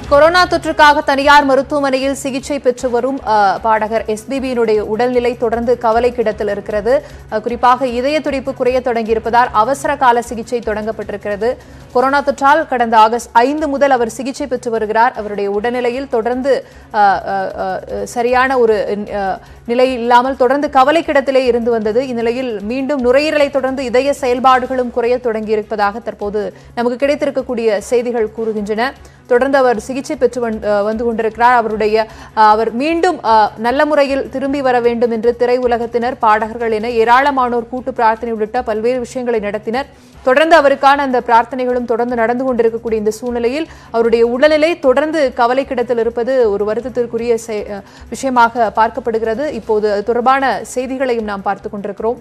corona தொற்றுக்காக தனியார் மருத்துவமனையில் சிகிச்சை பெற்று வரும் அஹ், பாடகர் எஸ்பிபியினுடைய உடல்நிலை தொடர்ந்து கவலைக்கிடத்தில் இருக்கிறது அஹ், குறிப்பாக இதய துடிப்பு குறைய தொடங்கியிருப்பதால் அவசர கால சிகிச்சை தொடங்கப்பட்டிருக்கிறது கொரோனா தொற்றால் கடந்த ஆகஸ்ட் ஐந்து முதல் அவர் சிகிச்சை பெற்று வருகிறார் அவருடைய உடல்நிலையில் தொடர்ந்து அஹ், அஹ், அஹ், சரியான ஒரு அஹ், நிலை இல்லாமல் தொடர்ந்து கவலைக்கிடத்திலே இருந்து வந்தது இந்நிலையில் மீண்டும் நுரையீரலை தொடர்ந்து இதய செயல்பாடுகளும் குறைய தொடங்கியிருப்பதாக தற்போது நமக்கு கிடைத்திருக்கக்கூடிய செய்திகள் கூறுகின்றன தொடர்ந்து அவர் சிகிச்சை பெற்று வந்- அஹ் வந்து கொண்டிருக்கிறார் அவருடைய அஹ், அவர் மீண்டும் அஹ், நல்ல முறையில் திரும்பி வர வேண்டும் என்று திரையுலகத்தினர் பாடகர்கள் என ஏராளமானோர் கூட்டு பிரார்த்தனை உள்ளிட்ட பல்வேறு விஷயங்களை நடத்தினர் தொடர்ந்து அவருக்கான அந்த பிரார்த்தனைகளும் தொடர்ந்து நடந்து கொண்டிருக்கக்கூடிய இந்த சூழ்நிலையில் அவருடைய உடல்நிலை தொடர்ந்து கவலைக்கிடத்தில் இருப்பது ஒரு வருத்தத்திற்குரிய செ- அஹ், விஷயமாக பார்க்கப்படுகிறது இப்போது அது தொடர்பான செய்திகளையும் நாம் பார்த்துக் கொண்டிருக்கிறோம்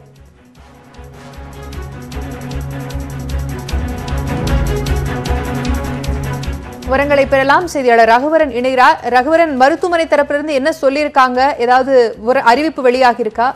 விவரங்களை பெறலாம் செய்தியாளர் ரகுவரன் இணைகிறார் ரகுவரன் மருத்துவமனை தரப்பிலிருந்து என்ன சொல்லியிருக்காங்க ஏதாவது ஒரு அறிவிப்பு வெளியாகி இருக்கா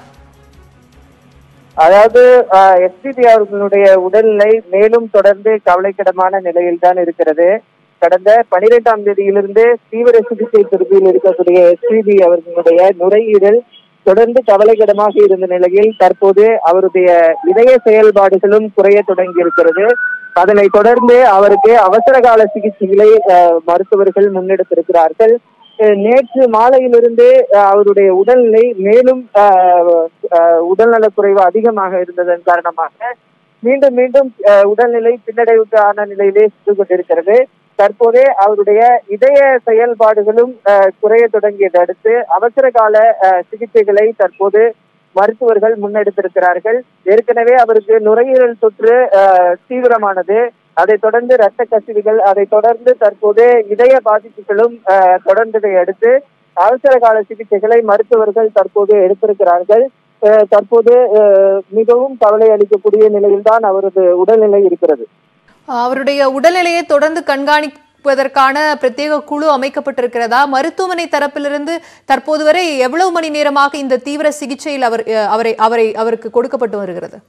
அதாவது எஸ்பிபி அவர்களுடைய உடல்நிலை மேலும் தொடர்ந்து கவலைக்கிடமான நிலையில் தான் இருக்கிறது கடந்த பனிரெண்டாம் தேதியிலிருந்து தீவிர சிகிச்சை பிரிவில் இருக்கக்கூடிய எஸ்பிபி அவர்களுடைய நுரையீரல் தொடர்ந்து கவலைக்கிடமாக இருந்த நிலையில் தற்போது அவருடைய இதய செயல்பாடுகளும் குறைய தொடங்கி இருக்கிறது அதனை தொடர்ந்து அவருக்கு அவசர கால சிகிச்சைகளை அஹ், மருத்துவர்கள் முன்னெடுத்திருக்கிறார்கள் அஹ், நேற்று மாலையிலிருந்து அஹ், அவருடைய உடல்நிலை மேலும் அஹ், அஹ், உடல்நலக்குறைவு அதிகமாக இருந்ததன் காரணமாக மீண்டும் மீண்டும் அஹ், உடல்நிலை பின்னடைவுக்கான நிலையிலே சென்று கொண்டிருக்கிறது தற்போதே அவருடைய இதய செயல்பாடுகளும் அஹ், குறைய தொடங்கியதை அடுத்து அவசர கால அஹ், சிகிச்சைகளை தற்போது மருத்துவர்கள் முன்னெடுத்திருக்கிறார்கள் ஏற்கனவே அவருக்கு நுரையீரல் தொற்று அஹ், தீவிரமானது அதைத் தொடர்ந்து இரத்த கசிவுகள் அதைத் தொடர்ந்து தற்போது இதய பாதிப்புகளும் அஹ், தொடர்ந்ததை அடுத்து அவசர கால சிகிச்சைகளை மருத்துவர்கள் தற்போது எடுத்திருக்கிறார்கள் அஹ், தற்போது அஹ், மிகவும் கவலை அளிக்கக்கூடிய நிலையில்தான் அவரது உடல்நிலை இருக்கிறது அவருடைய உடல்நிலையை தொடர்ந்து கண்காணிப்பதற்கான பிரத்யேக குழு அமைக்கப்பட்டிருக்கிறதா மருத்துவமனை தரப்பிலிருந்து தற்போது வரை எவ்வளவு மணி நேரமாக இந்த தீவிர சிகிச்சையில் அவர் அஹ், அவரை அவரை அவருக்கு கொடுக்கப்பட்டு வருகிறது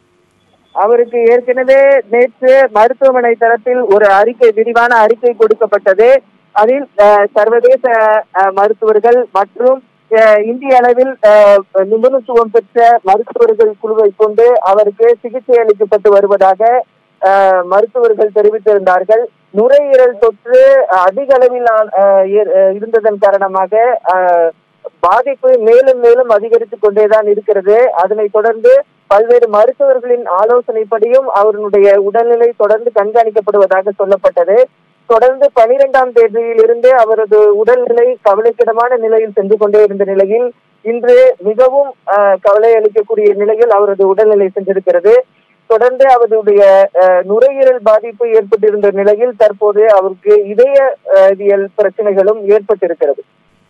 அவருக்கு ஏற்கனவே நேற்று மருத்துவமனை தரப்பில் ஒரு அறிக்கை விரிவான அறிக்கை கொடுக்கப்பட்டது அதில் அஹ், சர்வதேச அஹ், மருத்துவர்கள் மற்றும் அஹ், இந்திய அளவில் அஹ், நிபுணத்துவம் பெற்ற மருத்துவர்கள் குழுவை கொண்டு அவருக்கு சிகிச்சை அளிக்கப்பட்டு வருவதாக அஹ், மருத்துவர்கள் தெரிவித்திருந்தார்கள் நுரையீரல் தொற்று அதிக அளவில் அஹ், ஏ- அஹ், இருந்ததன் காரணமாக அஹ், பாதிப்பு மேலும் மேலும் அதிகரித்துக் கொண்டேதான் இருக்கிறது அதனைத் தொடர்ந்து பல்வேறு மருத்துவர்களின் ஆலோசனைப்படியும் அவருடைய உடல்நிலை தொடர்ந்து கண்காணிக்கப்படுவதாக சொல்லப்பட்டது தொடர்ந்து பனிரெண்டாம் தேதியிலிருந்து அவரது உடல்நிலை கவலைக்கிடமான நிலையில் சென்று கொண்டே இருந்த நிலையில் இன்று மிகவும் அஹ், கவலை அளிக்கக்கூடிய நிலையில் அவரது உடல்நிலை சென்றிருக்கிறது தொடர்ந்து அவருடைய அஹ், நுரையீரல் பாதிப்பு ஏற்பட்டிருந்த நிலையில் தற்போது அவருக்கு இதயவியல் பிரச்சனைகளும் ஏற்பட்டிருக்கிறது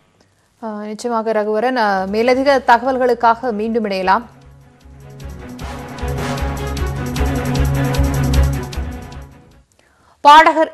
அஹ், நிச்சயமாக ரகுவரன் அஹ், மேலதிக தகவல்களுக்காக மீண்டும் இணையலாம் பாடகர்